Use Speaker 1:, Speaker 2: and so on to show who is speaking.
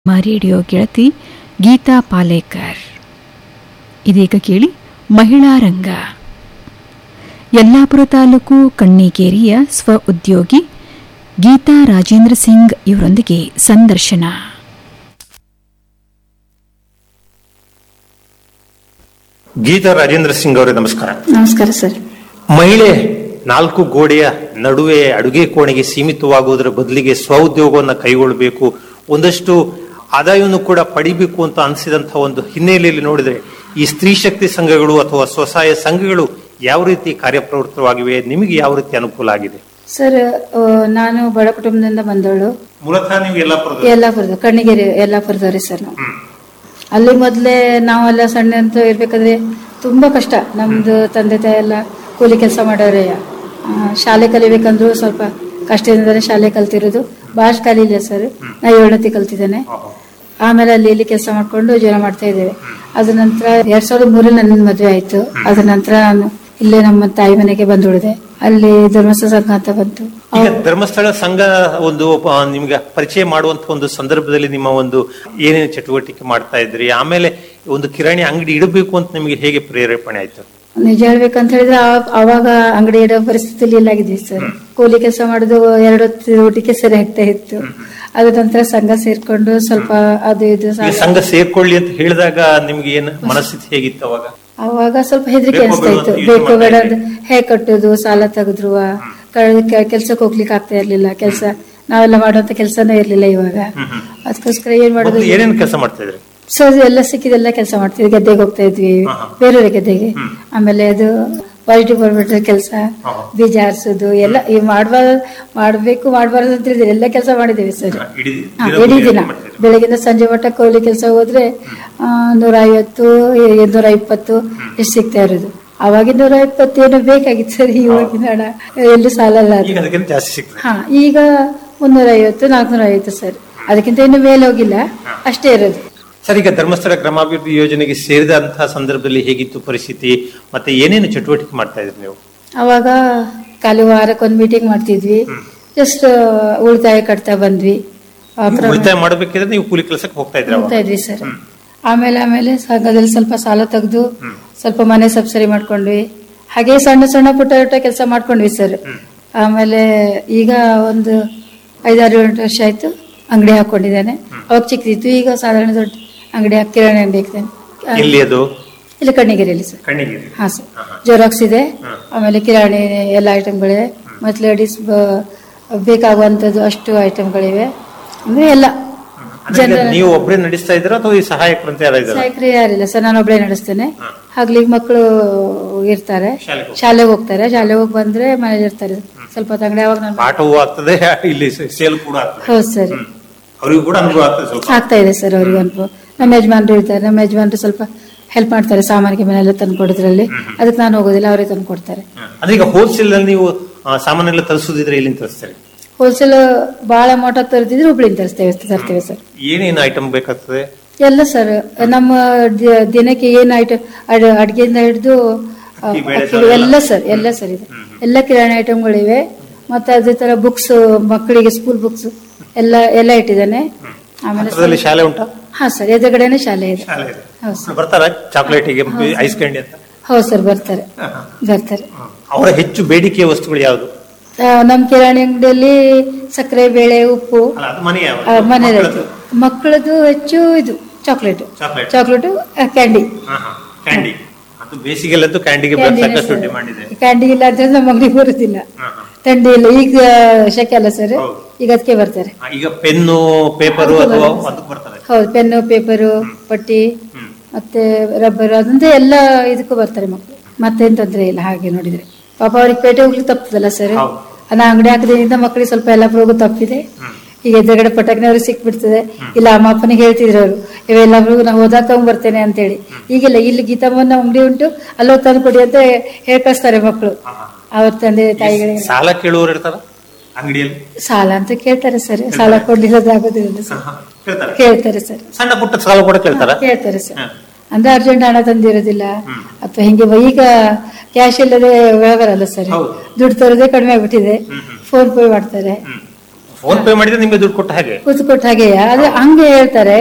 Speaker 1: ನಮ್ಮ ರೇಡಿಯೋ ಗೆಳತಿ ಗೀತಾ ಪಾಲೇಕರ್ ಇದೀಗ ಕೇಳಿ ಮಹಿಳಾ ರಂಗ ಯಲ್ಲಾಪುರ ತಾಲೂಕು ಕಣ್ಣಿಗೇರಿಯ ಸ್ವ ಉದ್ಯೋಗಿ ಗೀತಾ ರಾಜೇಂದ್ರ ಸಿಂಗ್ ಇವರೊಂದಿಗೆ ಸಂದರ್ಶನ
Speaker 2: ಗೀತಾ ರಾಜೇಂದ್ರ ಸಿಂಗ್ ಅವರೇ ನಮಸ್ಕಾರ
Speaker 3: ನಮಸ್ಕಾರ ಸರ್
Speaker 2: ಮಹಿಳೆ ನಾಲ್ಕು ಗೋಡೆಯ ನಡುವೆ ಅಡುಗೆ ಕೋಣೆಗೆ ಸೀಮಿತವಾಗುವುದರ ಬದಲಿಗೆ ಸ್ವಉದ್ಯೋಗವನ್ನು ಕೈಗೊಳ್ಳಬೇಕು ಒಂದಷ್ಟು ಆದಾಯವನ್ನು ಕೂಡ ಪಡಿಬೇಕು ಅಂತ ಅನಿಸಿದಂತಹ ಒಂದು ಹಿನ್ನೆಲೆಯಲ್ಲಿ ನೋಡಿದ್ರೆ ಈ ಸ್ತ್ರೀ ಶಕ್ತಿ ಸಂಘಗಳು ಅಥವಾ ಸ್ವಸಹಾಯ ಸಂಘಗಳು ಯಾವ ರೀತಿ ಕಾರ್ಯಪ್ರವೃತ್ತವಾಗಿವೆ ನಿಮಗೆ ಯಾವ ರೀತಿ ಅನುಕೂಲ ಆಗಿದೆ
Speaker 3: ಸರ್ ಆ, ನಾನು ಬಡ ಕುಟುಂಬದಿಂದ ಬಂದವಳು
Speaker 2: ಮೂಲತಃ ನೀವು ಎಲ್ಲ
Speaker 3: ಯಲ್ಲಾಪುರದ ಕಣ್ಣಿಗೆರೆ ಯಲ್ಲಾಪುರದವ್ರಿ ಸರ್ ನಾವು ಅಲ್ಲಿ ಮೊದಲೇ ನಾವೆಲ್ಲ ಸಣ್ಣ ಅಂತ ಇರ್ಬೇಕಾದ್ರೆ ತುಂಬಾ ಕಷ್ಟ ನಮ್ದು ತಂದೆ ತಾಯಿ ಎಲ್ಲ ಕೂಲಿ ಕೆಲಸ ಮಾಡೋರೆ ಆ, ಶಾಲೆ ಕಲಿಬೇಕಂದ್ರೂ ಸ್ವಲ್ಪ ಕಷ್ಟದಿಂದಲೇ ಶಾಲೆ ಕಲ್ತಿರೋದು ಭಾಷೆ ಕಲೀಲಿಲ್ಲ ಸರ್ ನಾ ಏಳನತಿ ಕಲ್ತಿದ್ದೇನೆ ಆಮೇಲೆ ಅಲ್ಲಿ ಇಲ್ಲಿ ಕೆಲಸ ಮಾಡ್ಕೊಂಡು ಜೀವನ ಮಾಡ್ತಾ ಇದ್ದೇವೆ ಅದ ನಂತರ ಎರಡ್ ಸಾವಿರದ ಮೂರಲ್ಲಿ ನನ್ನ ಮದುವೆ ಆಯ್ತು ಅದ ನಂತರ ನಾನು ಇಲ್ಲೇ ನಮ್ಮ ತಾಯಿ ಮನೆಗೆ ಬಂದು ಉಳಿದೆ ಅಲ್ಲಿ ಧರ್ಮಸ್ಥಳ ಸಂಘ ಅಂತ ಬಂತು
Speaker 2: ಈಗ ಧರ್ಮಸ್ಥಳ ಸಂಘ ಒಂದು ಆ, ನಿಮ್ಗೆ ಪರಿಚಯ ಮಾಡುವಂತ ಒಂದು ಸಂದರ್ಭದಲ್ಲಿ ನಿಮ್ಮ ಒಂದು ಏನೇನು ಚಟುವಟಿಕೆ ಮಾಡ್ತಾ ಇದ್ರಿ ಆಮೇಲೆ ಒಂದು ಕಿರಾಣಿ ಅಂಗಡಿ ಇಡಬೇಕು ಅಂತ ನಿಮಗೆ ಹೇಗೆ ಪ್ರೇರೇಪಣೆ ಆಯ್ತು
Speaker 3: ನಿಜ ಹೇಳ್ಬೇಕಂತ ಹೇಳಿದ್ರೆ ಆ- ಅವಾಗ ಅಂಗಡಿ ಇಡೋ ಪರಿಸ್ಥಿತಿಯಲ್ಲಿ ಇಲ್ಲಾಗಿದ್ವಿ ಸರ್ ಕೂಲಿ ಕೆಲಸ ಮಾಡುದು ಎರಡು ಹೊತ್ತು ಊಟಕ್ಕೆ ಸರಿ ಆಗ್ತಾ ಇತ್ತು ಅದ ನಂತರ ಸಂಘ ಸೇರ್ಕೊಂಡು ಸ್ವಲ್ಪ ಅದು ಇದು
Speaker 2: ಈ
Speaker 3: ಸಾಲ-
Speaker 2: ಸಂಘ ಸೇರ್ಕೊಳ್ಳಿ ಅಂತ ಹೇಳಿದಾಗ ನಿಮ್ಗೆ ಏನ್ ಮನಸ್ಥಿತಿ ಹೇಗಿತ್ತು ಅವಾಗ
Speaker 3: ಅವಾಗ ಸ್ವಲ್ಪ ಹೆದರಿಕೆ
Speaker 2: ಬೇಕೋ
Speaker 3: ಅನಿಸ್ತಾ
Speaker 2: ಬೇಡೋ
Speaker 3: ಇತ್ತು
Speaker 2: ಅಂತ
Speaker 3: ಬೇಕು
Speaker 2: ಯೋಚ್ನೆ
Speaker 3: ಬೇಡ
Speaker 2: ಮಾಡ್ತಾ
Speaker 3: ಅಂತ ಹೇಗೆ ಕಟ್ಟೋದು ಸಾಲ ತೆಗೆದ್ರು ಕೆಲ್ಸಕ್ಕೆ ಹೋಗ್ಲಿಕ್ಕೆ ಆಗ್ತಾ ಇರ್ಲಿಲ್ಲ ಕೆಲಸ ನಾವೆಲ್ಲ ಮಾಡುವಂತ ಕೆಲಸನೇ ಇರ್ಲಿಲ್ಲ ಇವಾಗ ಅದಕ್ಕೋಸ್ಕರ ಏನ್ ಮಾಡೋದು
Speaker 2: ಮೊದ್ಲು ಏನೇನ್ ಕೆಲಸ ಮಾಡ್ತಾ ಇದ್ರಿ
Speaker 3: ಸೊ ಅದು ಎಲ್ಲ ಸಿಕ್ಕಿದೆಲ್ಲ ಕೆಲಸ ಮಾಡ್ತಿದ್ವಿ ಗದ್ದೆಗೆ ಹೋಗ್ತಾ ಇದ್ವಿ ಬೇರೆಯವ್ರ ಗದ್ದೆಗೆ ಆಮೇಲೆ ಅದು ಪಾಸಿಟಿವ್ ಗೌರ್ಮೆಂಟ್ ಕೆಲಸ ಬೀಜ ಆರಿಸೋದು ಎಲ್ಲ ಈ ಮಾಡ್ಬಾರ ಮಾಡ್ಬೇಕು ಮಾಡ್ಬಾರ್ದು ಅಂತ ಹೇಳಿದ್ರೆ ಎಲ್ಲ ಕೆಲಸ ಮಾಡಿದ್ದೇವೆ ಸರ್
Speaker 2: ಇಡೀ
Speaker 3: ಹಾ,
Speaker 2: ದಿನ
Speaker 3: ಇಡೀ ದಿನ
Speaker 2: ಮಾಡ್ತಿದ್ರಿ.
Speaker 3: ಬೆಳಗಿಂದ ಸಂಜೆ ಮಟ್ಟ ಕೊಹ್ಲಿ ಕೆಲಸ ಹೋದ್ರೆ ಆ, ನೂರ ಐವತ್ತು ಎ- ನೂರ ಇಪ್ಪತ್ತು ಎಷ್ಟು ಸಿಗ್ತಾ ಇರೋದು ಅವಾಗಿನ ನೂರ ಇಪ್ಪತ್ತು ಏನೋ ಬೇಕಾಗಿತ್ತು ಸರ್ ಇವಾಗಿನ ಹಣ ಎಲ್ಲಿ ಸಾಲಲ್ಲ ಅದು
Speaker 2: ಈಗ ಅದಕ್ಕಿಂತ ಜಾಸ್ತಿ ಸಿಗ್ತದೆ
Speaker 3: ಹಾ ಈಗ ಮುನ್ನೂರ ಐವತ್ತು ನಾಲ್ಕುನೂರ ಐವತ್ತು ಸರ್ ಅದಕ್ಕಿಂತ ಇನ್ನು ಮೇಲೆ ಹೋಗಿಲ್ಲ ಅಷ್ಟೇ ಇರೋದು
Speaker 2: ಸರ್ ಈಗ ಧರ್ಮಸ್ಥಳ ಗ್ರಾಮಾಭಿವೃದ್ಧಿ ಯೋಜನೆಗೆ ಸೇರಿದಂತಹ ಸಂದರ್ಭದಲ್ಲಿ ಹೇಗಿತ್ತು ಪರಿಸ್ಥಿತಿ ಮತ್ತೆ ಏನೇನು ಚಟುವಟಿಕೆ ಮಾಡ್ತಾ ಇದ್ರಿ ನೀವು
Speaker 3: ಅವಾಗ ಖಾಲಿ ವಾರಕ್ಕೆ ಒಂದು ಮೀಟಿಂಗ್ ಮಾಡ್ತಿದ್ವಿ ಜಸ್ಟ್ ಉಳಿತಾಯ ಕಟ್ತಾ ಬಂದ್ವಿ ಆ
Speaker 2: ನೀವು
Speaker 3: ಕ್ರಮ-
Speaker 2: ಉಳಿತಾಯ ಮಾಡಬೇಕಿದ್ರೆ ನೀವು ಕೂಲಿ ಕೆಲಸಕ್ಕೆ ಹೋಗ್ತಾ ಇದ್ರಿ ಅವಾಗ
Speaker 3: ಹೋಗ್ತಾ ಇದ್ವಿ ಸರ್ ಆಮೇಲೆ ಆಮೇಲೆ ಸಂಘದಲ್ಲಿ ಸ್ವಲ್ಪ ಸಾಲ ತೆಗೆದು ಸ್ವಲ್ಪ ಮನೆ ಸಬ್ಸರಿ ಮಾಡ್ಕೊಂಡ್ವಿ ಹಾಗೆ ಸಣ್ಣ ಸಣ್ಣ ಪುಟ್ಟ ಪುಟ್ಟ ಕೆಲಸ ಮಾಡ್ಕೊಂಡ್ವಿ ಸರ್ ಆಮೇಲೆ ಈಗ ಒಂದು ಐದಾರು ಎಂಟು ವರ್ಷ ಆಯ್ತು ಅಂಗಡಿ ಹಾಕೊಂಡಿದ್ದೇನೆ ಅವಾಗ ಚಿಕ್ಕದಿತ್ತು ಈಗ ಸಾಧಾರಣ ದೊಡ್ಡ ಅಂಗಡಿ ಹಾಕಿ ಕಿರಾಣಿ ಅಂಗಡಿ ಹಾಕ್ತೇನೆ
Speaker 2: ಎಲ್ಲಿ ಅದು
Speaker 3: ಇಲ್ಲಿ ಕಣ್ಣಿಗೆರೆಯಲ್ಲಿ ಸರ್
Speaker 2: ಕಣ್ಣಿಗೆ
Speaker 3: ಹಾ ಸರ್ ಜೆರಾಕ್ಸ್ ಇದೆ ಆಮೇಲೆ ಕಿರಾಣಿ ಎಲ್ಲ ಐಟಮ್ಗಳಿವೆ ಮತ್ತು ಲೇಡೀಸ್ ಬೇಕಾಗುವಂಥದ್ದು ಅಷ್ಟು ಐಟಮ್ಗಳಿವೆ ಅಂದ್ರೆ ಎಲ್ಲ
Speaker 2: ಅಂದ್ರೆ ಈಗ ನೀವು ಒಬ್ಬರೇ ನಡೆಸ್ತಾ ಇದ್ದೀರಾ ಅಥವಾ ಈ ಸಹಾಯಕರು ಅಂತ ಯಾರು ಇದ್ದಾರೆ
Speaker 3: ಸಹಾಯಕರು ಯಾರಿಲ್ಲ ಸರ್ ನಾನು ಒಬ್ಬಳೇ ನಡೆಸ್ತೇನೆ ಹಗ್ಲಿಗೆ ಮಕ್ಕಳು ಇರ್ತಾರೆ
Speaker 2: ಶಾಲೆಗೆ ಹೋಗ್ತಾರೆ.
Speaker 3: ಶಾಲೆಗೆ ಹೋಗ್ತಾರೆ ಶಾಲೆಗೆ ಹೋಗಿ ಬಂದ್ರೆ ಮನೇಲಿ ಇರ್ತಾರೆ ಸ್ವಲ್ಪ ಹೊತ್ತು ಅಂಗಡಿ ಅವಾಗ ನಾನು
Speaker 2: ಪಾಠವೂ ಆಗ್ತದೆ ಇಲ್ಲಿ ಸೇಲ್ ಕೂಡ ಆಗ್ತದೆ
Speaker 3: ಹೌದು ಸರ್
Speaker 2: ಅವರಿಗೂ ಕೂಡ ಅನುಭವ ಆಗ್ತದೆ ಸ್ವಲ್ಪ
Speaker 3: ಆಗ್ತಾ ಇದೆ ಸರ್ ಅವ್ರಿಗೆ ಅನುಭವ ನಮ್ಮ ಯಜಮಾನ್ರು ಇರ್ತಾರೆ ನಮ್ಮ ಯಜಮಾನ್ರು ಸ್ವಲ್ಪ ಹೆಲ್ಪ್ ಮಾಡ್ತಾರೆ ಸಾಮಾನಿಗೆ ಮನೆಯೆಲ್ಲ ತಂದು ಕೊಡೋದ್ರಲ್ಲಿ ಅದಕ್ಕೆ ನಾನು ಹೋಗೋದಿಲ್ಲ ಅವರೇ ತಂದು ಕೊಡ್ತಾರೆ
Speaker 2: ಅಂದ್ರೆ ಈಗ ಹೋಲ್ಸೇಲ್ ಅಲ್ಲಿ ನೀವು ಆ, ಸಾಮಾನೆಲ್ಲ ತರಿಸೋದಿದ್ರೆ ಎಲ್ಲಿಂದ ತರಿಸ್ತೀರಿ
Speaker 3: ಹೋಲ್ಸೇಲ್ ಬಹಳ ಮೋಟ ತರ್ತಿದ್ರೆ ಹುಬ್ಳಿಂದ ತರಿಸ್ತೇವೆ ತರ್ತೇವೆ ಸರ್
Speaker 2: ಏನೇನು ಐಟಮ್ ಬೇಕಾಗ್ತದೆ
Speaker 3: ಎಲ್ಲ ಸರ್ ನಮ್ಮ ದಿ- ದಿನಕ್ಕೆ ಏನು ಐಟಮ್ ಅಡಿಗೆಯಿಂದ ಹಿಡಿದು
Speaker 2: ಅಕ್ಕಿ, ಬೇಳೆ,
Speaker 3: ಎಲ್ಲ ಸರ್ ಎಲ್ಲ ಸರ್ ಇದೆ ಎಲ್ಲ ಕಿರಾಣಿ ಐಟಮ್ಗಳಿವೆ ಮತ್ತೆ ಅದೇ ತರ ಬುಕ್ಸ್ ಮಕ್ಕಳಿಗೆ ಸ್ಕೂಲ್ ಬುಕ್ಸ್ ಎಲ್ಲ ಎಲ್ಲ ಇಟ್ಟಿದ್ದಾನೆ ಆಮೇಲೆ
Speaker 2: ಹತ್ರದಲ್ಲಿ ಶಾಲೆ ಉಂಟಾ
Speaker 3: ಹಾ ಸರ್ ಎದುರುಗಡೆನೆ ಶಾಲೆ ಇದೆ
Speaker 2: ಶಾಲೆ ಇದೆ
Speaker 3: ಹೌದು ಸರ್
Speaker 2: ಬರ್ತಾರ ಚಾಕ್ಲೇಟಿಗೆ ಐಸ್ ಕ್ಯಾಂಡಿ ಅಂತ
Speaker 3: ಹೌದು ಸರ್ ಬರ್ತಾರೆ ಬರ್ತಾರೆ
Speaker 2: ಅವರ ಹೆಚ್ಚು ಬೇಡಿಕೆಯ ವಸ್ತುಗಳು ಯಾವುದು
Speaker 3: ಆ, ನಮ್ಮ ಕಿರಾಣಿ ಅಂಗಡಿಯಲ್ಲಿ ಸಕ್ಕರೆ ಬೇಳೆ ಉಪ್ಪು
Speaker 2: ಅಲ್ಲ ಅದು ಮನೆ
Speaker 3: ಆ, ಮನೆಯದಾಯ್ತು ಮಕ್ಕಳದು ಹೆಚ್ಚು ಇದು chocolate
Speaker 2: chocolate
Speaker 3: chocolate candy
Speaker 2: candy ಅದು ಬೇಸಿಗೆಲ್ಲದ್ದು ಕ್ಯಾಂಡಿಗೆ
Speaker 3: ಕ್ಯಾಂಡಿನೇ
Speaker 2: ಸಾಕಷ್ಟು
Speaker 3: ಸರ್.
Speaker 2: ಡಿಮಾಂಡ್ ಇದೆ
Speaker 3: ಕ್ಯಾಂಡಿ ಇಲ್ಲ ಅಂದ್ರೆ ನಮ್ಮ ಅಂಗಡಿ ಬರುದಿಲ್ಲ
Speaker 2: ಹಾ, ಹಾ.
Speaker 3: ಥಂಡಿ ಇಲ್ಲ ಈಗ ಶೆಕೆ ಅಲ್ಲ ಸರ್
Speaker 2: ಹೌದು.
Speaker 3: ಈಗ ಅದಕ್ಕೆ ಬರ್ತಾರೆ
Speaker 2: ಆ, ಈಗ ಪೆನ್ನು ಪೇಪರು
Speaker 3: ಅದಕ್ಕೂ
Speaker 2: ಅಥವಾ
Speaker 3: ಬರುತ್ತೆ.
Speaker 2: ಅದಕ್ಕೆ ಬರ್ತದೆ
Speaker 3: ಹೌದು ಪೆನ್ನು ಪೇಪರು ಪಟ್ಟಿ
Speaker 2: ಹ್ಮ್.
Speaker 3: ಮತ್ತೆ ರಬ್ಬರ್ ಅದಂತೆ ಎಲ್ಲ ಇದಕ್ಕೂ ಬರ್ತಾರೆ ಮಕ್ಕಳು ಮತ್ತೇನ್ ತೊಂದ್ರೆ ಇಲ್ಲ ಹಾಗೆ ನೋಡಿದ್ರೆ ಪಾಪ ಅವ್ರಿಗೆ ಪೇಟೆ ಹೋಗ್ಲಿಕ್ಕೆ ತಪ್ತದಲ್ಲ ಸರ್
Speaker 2: ಹೌದು.
Speaker 3: ನಾ ಅಂಗಡಿ ಹಾಕದ್ರಿಂದ ಮಕ್ಕಳಿಗೆ ಸ್ವಲ್ಪ ಎಲ್ಲ ಹೋಗು ತಪ್ಪಿದೆ ಈಗ ಎದುರುಗಡೆ ಪಟಾಕಿನವ್ರಿಗೆ ಸಿಕ್ಬಿಡ್ತದೆ ಇಲ್ಲ ಅಮ್ಮ ಅಪ್ಪನಿಗೆ ಹೇಳ್ತಿದ್ರು ಅವರು ಇವೆಲ್ಲರಿಗೂ ನಾವು ಓದಾಕ ಬರ್ತೇನೆ ಅಂತೇಳಿ ಈಗಿಲ್ಲ ಇಲ್ಲಿ ಗೀತಮ್ಮನ ಅಂಗಡಿ ಉಂಟು ಅಲ್ಲೋ ತಂದು ಕೊಡಿ ಅಂತ ಹೇಳಿ ಕಳಿಸ್ತಾರೆ ಮಕ್ಕಳು ಅವ್ರ ತಂದೆ ತಾಯಿಗಳಿಗೆ
Speaker 2: ಸಾಲ ಕೇಳುವವರು ಇರ್ತಾರ ಅಂಗಡಿಯಲ್ಲಿ
Speaker 3: ಸಾಲ ಅಂತ ಕೇಳ್ತಾರೆ ಸರ್ ಸಾಲ ಕೊಡ್ಲಿಲ್ಲದಾಗೋದಿಲ್ಲ ಸರ್
Speaker 2: ಕೇಳ್ತಾರೆ
Speaker 3: ಕೇಳ್ತಾರೆ ಸರ್
Speaker 2: ಸಣ್ಣ ಪುಟ್ಟ ಸಾಲ ಕೂಡ ಕೇಳ್ತಾರ
Speaker 3: ಕೇಳ್ತಾರೆ ಸರ್
Speaker 2: ಹಾ.
Speaker 3: ಅಂದ್ರೆ ಅರ್ಜೆಂಟ್ ಹಣ ತಂದಿರೋದಿಲ್ಲ ಅಥವಾ ಹಿಂಗೆ ಬ- ಈಗ ಕ್ಯಾಶ್ ಇಲ್ಲದೆ ವ್ಯವಹಾರ ಅಲ್ಲ ಸರ್
Speaker 2: ಹೌದು.
Speaker 3: ದುಡ್ಡು ತರೋದೇ ಕಡಿಮೆ ಆಗ್ಬಿಟ್ಟಿದೆ ಫೋನ್ ಪೇ ಮಾಡ್ತಾರೆ
Speaker 2: ಫೋನ್ ಪೇ ಮಾಡಿದ್ರೆ ನಿಮಗೆ ದುಡ್ಡು ಕೊಟ್ಟ ಹಾಗೆ
Speaker 3: ಕೂತು ಕೊಟ್ಟ ಹಾಗೆ ಆದ್ರೆ ಹಂಗೆ ಹೇಳ್ತಾರೆ